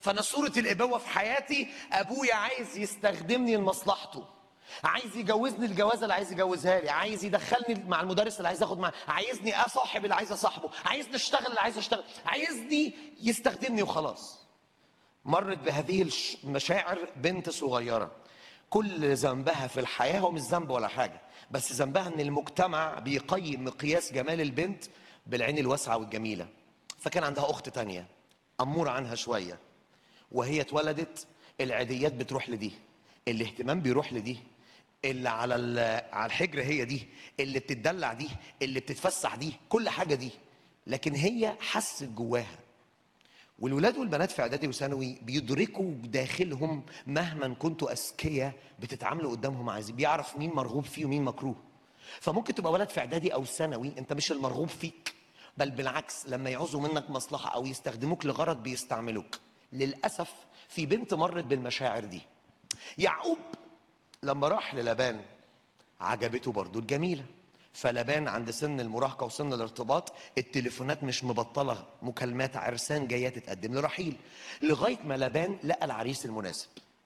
فانا صوره الابوه في حياتي ابويا عايز يستخدمني لمصلحته عايز يجوزني الجوازه اللي عايز يجوزها لي عايز يدخلني مع المدرس اللي عايز اخد معاه عايزني اصاحب اللي عايز اصاحبه عايزني اشتغل اللي عايز اشتغل عايزني يستخدمني وخلاص مرت بهذه الش- المشاعر بنت صغيره كل ذنبها في الحياه هو مش ذنب ولا حاجه بس ذنبها ان المجتمع بيقيم مقياس جمال البنت بالعين الواسعه والجميله فكان عندها اخت تانية اموره عنها شويه وهي اتولدت العيديات بتروح لدي الاهتمام بيروح لدي اللي على ال- على الحجر هي دي اللي بتتدلع دي اللي بتتفسح دي كل حاجه دي لكن هي حست جواها والولاد والبنات في اعدادي وثانوي بيدركوا داخلهم مهما كنتوا اذكياء بتتعاملوا قدامهم عايزين بيعرف مين مرغوب فيه ومين مكروه فممكن تبقى ولد في اعدادي او ثانوي انت مش المرغوب فيك بل بالعكس لما يعوزوا منك مصلحه او يستخدموك لغرض بيستعملوك للاسف في بنت مرت بالمشاعر دي يعقوب لما راح للبان عجبته برضو الجميلة فلبان عند سن المراهقة وسن الارتباط التليفونات مش مبطلة مكالمات عرسان جاية تتقدم لرحيل لغاية ما لبان لقى العريس المناسب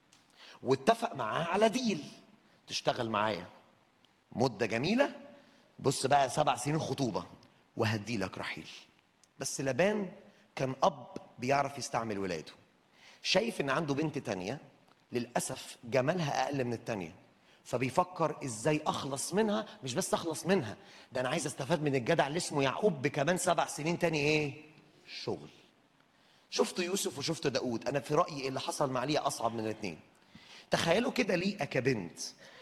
واتفق معاه على ديل تشتغل معايا مدة جميلة بص بقى سبع سنين خطوبة وهدي لك رحيل بس لبان كان أب بيعرف يستعمل ولاده شايف ان عنده بنت تانية للأسف جمالها أقل من التانية فبيفكر ازاي اخلص منها مش بس اخلص منها ده انا عايز استفاد من الجدع اللي اسمه يعقوب بكمان سبع سنين تاني ايه شغل شفت يوسف وشفت داود انا في رايي اللي حصل مع ليا اصعب من الاثنين تخيلوا كده ليئه كبنت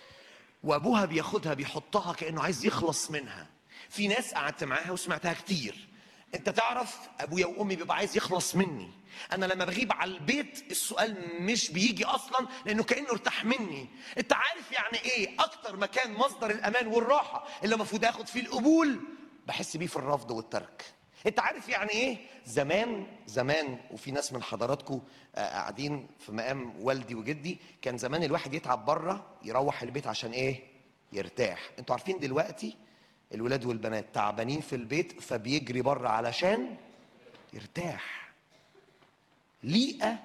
وابوها بياخدها بيحطها كانه عايز يخلص منها في ناس قعدت معاها وسمعتها كتير انت تعرف ابويا وامي بيبقى عايز يخلص مني انا لما بغيب على البيت السؤال مش بيجي اصلا لانه كانه ارتاح مني انت عارف يعني ايه اكتر مكان مصدر الامان والراحه اللي المفروض اخد فيه القبول بحس بيه في الرفض والترك انت عارف يعني ايه زمان زمان وفي ناس من حضراتكم آه، قاعدين في مقام والدي وجدي كان زمان الواحد يتعب بره يروح البيت عشان ايه يرتاح انتوا عارفين دلوقتي الولاد والبنات تعبانين في البيت فبيجري بره علشان يرتاح ليئة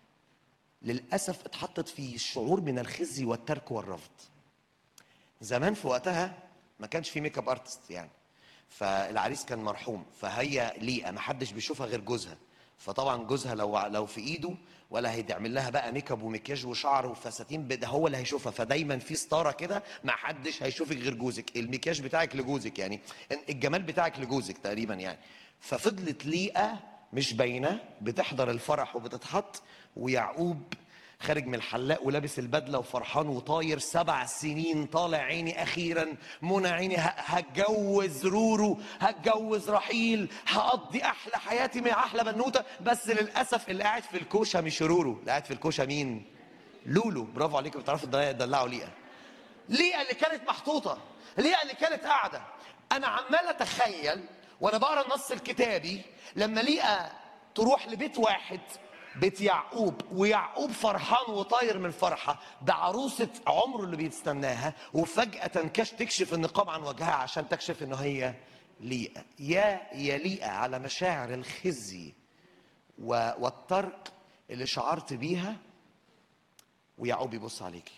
للأسف اتحطت في الشعور من الخزي والترك والرفض زمان في وقتها ما كانش في ميك اب ارتست يعني فالعريس كان مرحوم فهي ليئة ما حدش بيشوفها غير جوزها فطبعا جوزها لو لو في ايده ولا هيتعمل لها بقى ميك اب ومكياج وشعر وفساتين ده هو اللي هيشوفها فدايما في ستاره كده ما حدش هيشوفك غير جوزك المكياج بتاعك لجوزك يعني الجمال بتاعك لجوزك تقريبا يعني ففضلت ليئة مش باينه بتحضر الفرح وبتتحط ويعقوب خارج من الحلاق ولابس البدله وفرحان وطاير سبع سنين طالع عيني اخيرا منى عيني ه- هتجوز رورو هتجوز رحيل هقضي احلى حياتي مع احلى بنوته بس للاسف اللي قاعد في الكوشه مش رورو اللي قاعد في الكوشه مين لولو برافو عليكم بتعرفوا تدلعوا ليئه ليئه اللي كانت محطوطه ليئه اللي كانت قاعده انا عمال اتخيل وانا بقرا النص الكتابي لما ليئه تروح لبيت واحد بيت يعقوب ويعقوب فرحان وطاير من الفرحه بعروسه عمره اللي بيستناها وفجاه تنكش تكشف النقاب عن وجهها عشان تكشف ان هي ليئه يا يا ليئه على مشاعر الخزي و- والترك اللي شعرت بيها ويعقوب يبص عليكي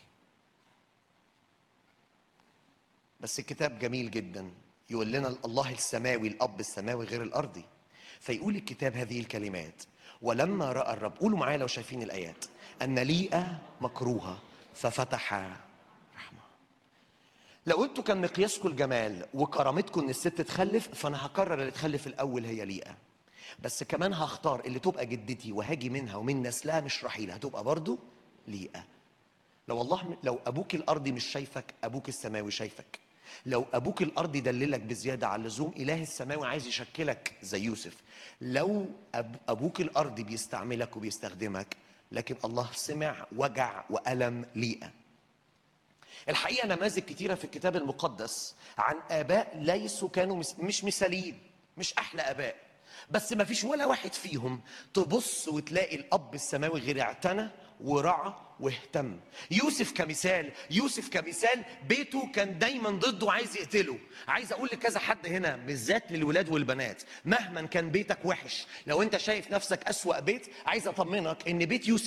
بس الكتاب جميل جدا يقول لنا الله السماوي الاب السماوي غير الارضي فيقول الكتاب هذه الكلمات ولما راى الرب قولوا معايا لو شايفين الايات ان ليئه مكروهه ففتح رحمه لو انتوا كان مقياسكم الجمال وكرامتكم ان الست تخلف فانا هكرر اللي تخلف الاول هي ليئه بس كمان هختار اللي تبقى جدتي وهاجي منها ومن نسلها مش رحيل هتبقى برضو ليئه لو الله لو ابوك الارضي مش شايفك ابوك السماوي شايفك لو ابوك الارضي دللك بزياده على اللزوم اله السماوي عايز يشكلك زي يوسف لو أب ابوك الارضي بيستعملك وبيستخدمك لكن الله سمع وجع والم ليئه الحقيقه نماذج كتيره في الكتاب المقدس عن اباء ليسوا كانوا مس- مش مثاليين مش احلى اباء بس ما فيش ولا واحد فيهم تبص وتلاقي الاب السماوي غير اعتنى ورعى واهتم يوسف كمثال يوسف كمثال بيته كان دايما ضده عايز يقتله عايز اقول لكذا حد هنا بالذات للولاد والبنات مهما كان بيتك وحش لو انت شايف نفسك اسوأ بيت عايز اطمنك ان بيت يوسف